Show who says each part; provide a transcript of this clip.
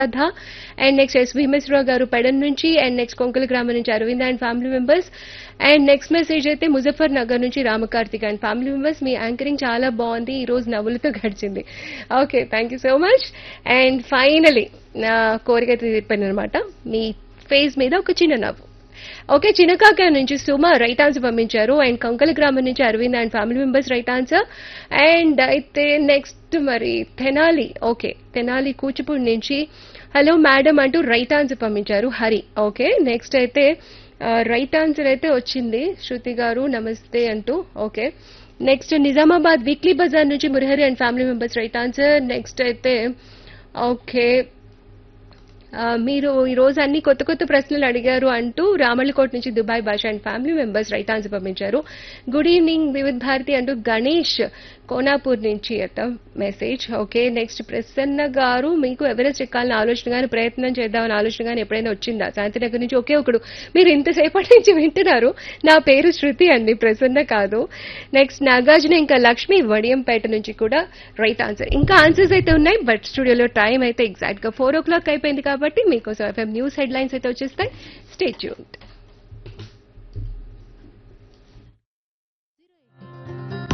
Speaker 1: Radha and next S Bhimeshwararao garu Pedana నుంచి and next Konkala గ్రామం నుంచి Aravind and family members and next message అయితే ముజఫర్ నగర్ నుంచి రామకార్తిక్ అండ్ ఫ్యామిలీ మెంబర్స్ మీ యాంకరింగ్ చాలా బాగుంది ఈ రోజు నవ్వులతో గడిచింది okay thank you so much and finally నా కోరిక తీర్పాను అనమాట మీ ఫేస్ మీద ఒక చిన్న నవ్వు ఓకే చిన్నకాక నుంచి సుమ రైట్ ఆన్సర్ పంపించారు అండ్ కంకల గ్రామం నుంచి Aravind and family members right answer and అయితే నెక్స్ట్ మరి తెనాలి ఓకే తెనాలి కూచిపూడి నుంచి హలో మేడం అంటూ రైట్ ఆన్సర్ పంపించారు హరి ఓకే నెక్స్ట్ అయితే రైట్ ఆన్సర్ అయితే వచ్చింది శృతి గారు నమస్తే అంటూ ఓకే నెక్స్ట్ నిజామాబాద్ వీక్లీ బజార్ నుంచి Murahari and family members right answer next అయితే ఓకే ఆ, మీరు ఈ రోజు అన్ని కొత్త కొత్త ప్రశ్నలు అడిగారు అంటూ రామళ్ళకోట్ నుంచి Dubai Basha and family members right answer పంపించారు గుడ్ ఈవినింగ్ వివిధ్ భారతి అంటూ గణేష్ కోనాపూర్ నుంచి అట మెసేజ్ ఓకే నెక్స్ట్ ప్రసన్న గారు మీకు ఎవరెస్ట్ ఎక్కాలని ఆలోచన కానీ ప్రయత్నం చేద్దామని ఆలోచన కానీ ఎప్పుడైనా వచ్చిందా శాంతినగర్ నుంచి ఒకే ఒకడు మీరు ఇంతసేపటి నుంచి వింటున్నారు నా పేరు శృతి అండి ప్రసన్న కాదు నెక్స్ట్ నాగార్జున ఇంకా లక్ష్మి వడియంపేట నుంచి కూడా రైట్ ఆన్సర్ ఇంకా ఆన్సర్స్ అయితే ఉన్నాయి బట్ స్టూడియోలో టైం అయితే ఎగ్జాక్ట్ గా ఫోర్ ఓ క్లాక్ అయిపోయింది కాబట్టి మీకోసం ఎఫ్ఎం న్యూస్ హెడ్ లైన్స్ అయితే వచ్చేస్తాయి స్టే ట్యూన్డ్